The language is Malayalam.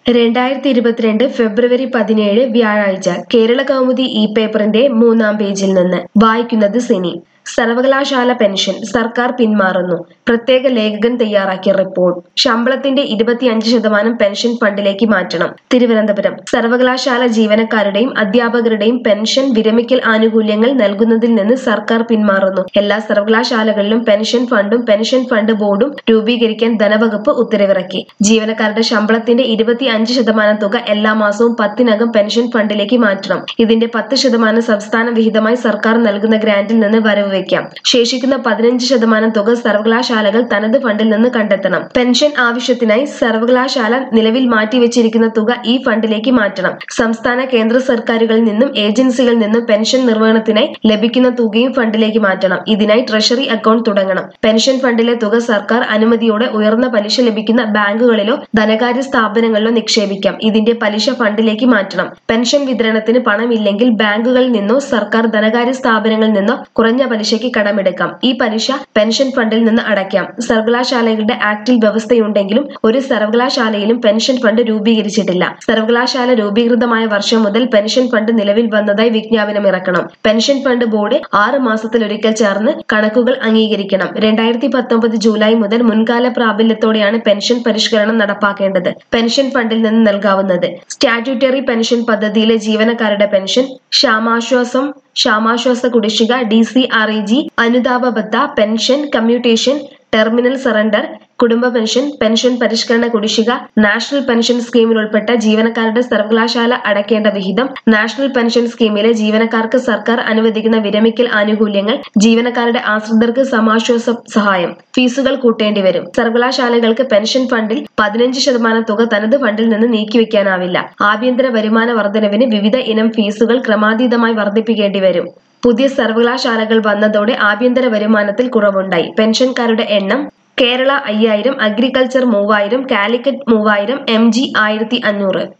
രണ്ടായിരത്തി ഇരുപത്തിരണ്ട് ഫെബ്രുവരി പതിനേഴ് വ്യാഴാഴ്ച കേരള കൗമുദി ഇ പേപ്പറിന്റെ മൂന്നാം പേജിൽ നിന്ന് വായിക്കുന്നത് സിനി സർവകലാശാല പെൻഷൻ സർക്കാർ പിന്മാറുന്നു പ്രത്യേക ലേഖകൻ തയ്യാറാക്കിയ റിപ്പോർട്ട് ശമ്പളത്തിന്റെ ഇരുപത്തിയഞ്ച് ശതമാനം പെൻഷൻ ഫണ്ടിലേക്ക് മാറ്റണം തിരുവനന്തപുരം സർവകലാശാല ജീവനക്കാരുടെയും അധ്യാപകരുടെയും പെൻഷൻ വിരമിക്കൽ ആനുകൂല്യങ്ങൾ നൽകുന്നതിൽ നിന്ന് സർക്കാർ പിന്മാറുന്നു എല്ലാ സർവകലാശാലകളിലും പെൻഷൻ ഫണ്ടും പെൻഷൻ ഫണ്ട് ബോർഡും രൂപീകരിക്കാൻ ധനവകുപ്പ് ഉത്തരവിറക്കി ജീവനക്കാരുടെ ശമ്പളത്തിന്റെ ഇരുപത്തിയഞ്ച് ശതമാനം തുക എല്ലാ മാസവും പത്തിനകം പെൻഷൻ ഫണ്ടിലേക്ക് മാറ്റണം ഇതിന്റെ പത്ത് ശതമാനം സംസ്ഥാന വിഹിതമായി സർക്കാർ നൽകുന്ന ഗ്രാന്റിൽ നിന്ന് വരവ് വയ്ക്കാം ശേഷിക്കുന്ന പതിനഞ്ച് ശതമാനം തുക സർവകലാശാലകൾ തനത് ഫണ്ടിൽ നിന്ന് കണ്ടെത്തണം പെൻഷൻ ആവശ്യത്തിനായി സർവകലാശാല നിലവിൽ മാറ്റിവെച്ചിരിക്കുന്ന തുക ഈ ഫണ്ടിലേക്ക് മാറ്റണം സംസ്ഥാന കേന്ദ്ര സർക്കാരുകളിൽ നിന്നും ഏജൻസികളിൽ നിന്നും പെൻഷൻ നിർവഹണത്തിനായി ലഭിക്കുന്ന തുകയും ഫണ്ടിലേക്ക് മാറ്റണം ഇതിനായി ട്രഷറി അക്കൗണ്ട് തുടങ്ങണം പെൻഷൻ ഫണ്ടിലെ തുക സർക്കാർ അനുമതിയോടെ ഉയർന്ന പലിശ ലഭിക്കുന്ന ബാങ്കുകളിലോ ധനകാര്യ സ്ഥാപനങ്ങളിലോ നിക്ഷേപിക്കാം ഇതിന്റെ പലിശ ഫണ്ടിലേക്ക് മാറ്റണം പെൻഷൻ വിതരണത്തിന് പണമില്ലെങ്കിൽ ബാങ്കുകളിൽ നിന്നോ സർക്കാർ ധനകാര്യ സ്ഥാപനങ്ങളിൽ നിന്നോ കുറഞ്ഞ പലിശയ്ക്ക് കടമെടുക്കാം ഈ പലിശ പെൻഷൻ ഫണ്ടിൽ നിന്ന് അടയ്ക്കാം സർവകലാശാലകളുടെ ആക്ടിൽ വ്യവസ്ഥയുണ്ടെങ്കിലും ഒരു സർവകലാശാലയിലും പെൻഷൻ ഫണ്ട് രൂപീകരിച്ചിട്ടില്ല സർവകലാശാല രൂപീകൃതമായ വർഷം മുതൽ പെൻഷൻ ഫണ്ട് നിലവിൽ വന്നതായി വിജ്ഞാപനം ഇറക്കണം പെൻഷൻ ഫണ്ട് ബോർഡ് ആറ് മാസത്തിലൊരിക്കൽ ചേർന്ന് കണക്കുകൾ അംഗീകരിക്കണം രണ്ടായിരത്തി പത്തൊമ്പത് ജൂലൈ മുതൽ മുൻകാല പ്രാബല്യത്തോടെയാണ് പെൻഷൻ പരിഷ്കരണം നടപ്പാക്കേണ്ടത് പെൻഷൻ ഫണ്ടിൽ നിന്ന് നൽകാവുന്നത് സ്റ്റാറ്റ്യൂട്ടറി പെൻഷൻ പദ്ധതിയിലെ ജീവനക്കാരുടെ പെൻഷൻ ക്ഷാമാശ്വാസം ക്ഷാമാശ്വാസ കുടിശ്ശിക D C R E G അനുതാപ ഭത്ത പെൻഷൻ കമ്മ്യൂട്ടേഷൻ ടെർമിനൽ സറണ്ടർ കുടുംബ പെൻഷൻ പെൻഷൻ പരിഷ്കരണ കുടിശ്ശിക നാഷണൽ പെൻഷൻ സ്കീമിൽ ഉൾപ്പെട്ട ജീവനക്കാരുടെ സർവകലാശാല അടയ്ക്കേണ്ട വിഹിതം നാഷണൽ പെൻഷൻ സ്കീമിലെ ജീവനക്കാർക്ക് സർക്കാർ അനുവദിക്കുന്ന വിരമിക്കൽ ആനുകൂല്യങ്ങൾ ജീവനക്കാരുടെ ആശ്രിതർക്ക് സമാശ്വാസ സഹായം ഫീസുകൾ കൂട്ടേണ്ടി വരും സർവകലാശാലകൾക്ക് പെൻഷൻ ഫണ്ടിൽ പതിനഞ്ച് ശതമാനം തുക തനത് ഫണ്ടിൽ നിന്ന് നീക്കിവെക്കാനാവില്ല ആഭ്യന്തര വരുമാന വർധനവിന് വിവിധ ഇനം ഫീസുകൾ ക്രമാതീതമായി വർദ്ധിപ്പിക്കേണ്ടി വരും പുതിയ സർവകലാശാലകൾ വന്നതോടെ ആഭ്യന്തര വരുമാനത്തിൽ കുറവുണ്ടായി പെൻഷൻകാരുടെ എണ്ണം കേരള അയ്യായിരം അഗ്രികൾച്ചർ മൂവായിരം കാലിക്കറ്റ് മൂവായിരം എം ജി ആയിരത്തി അഞ്ഞൂറ്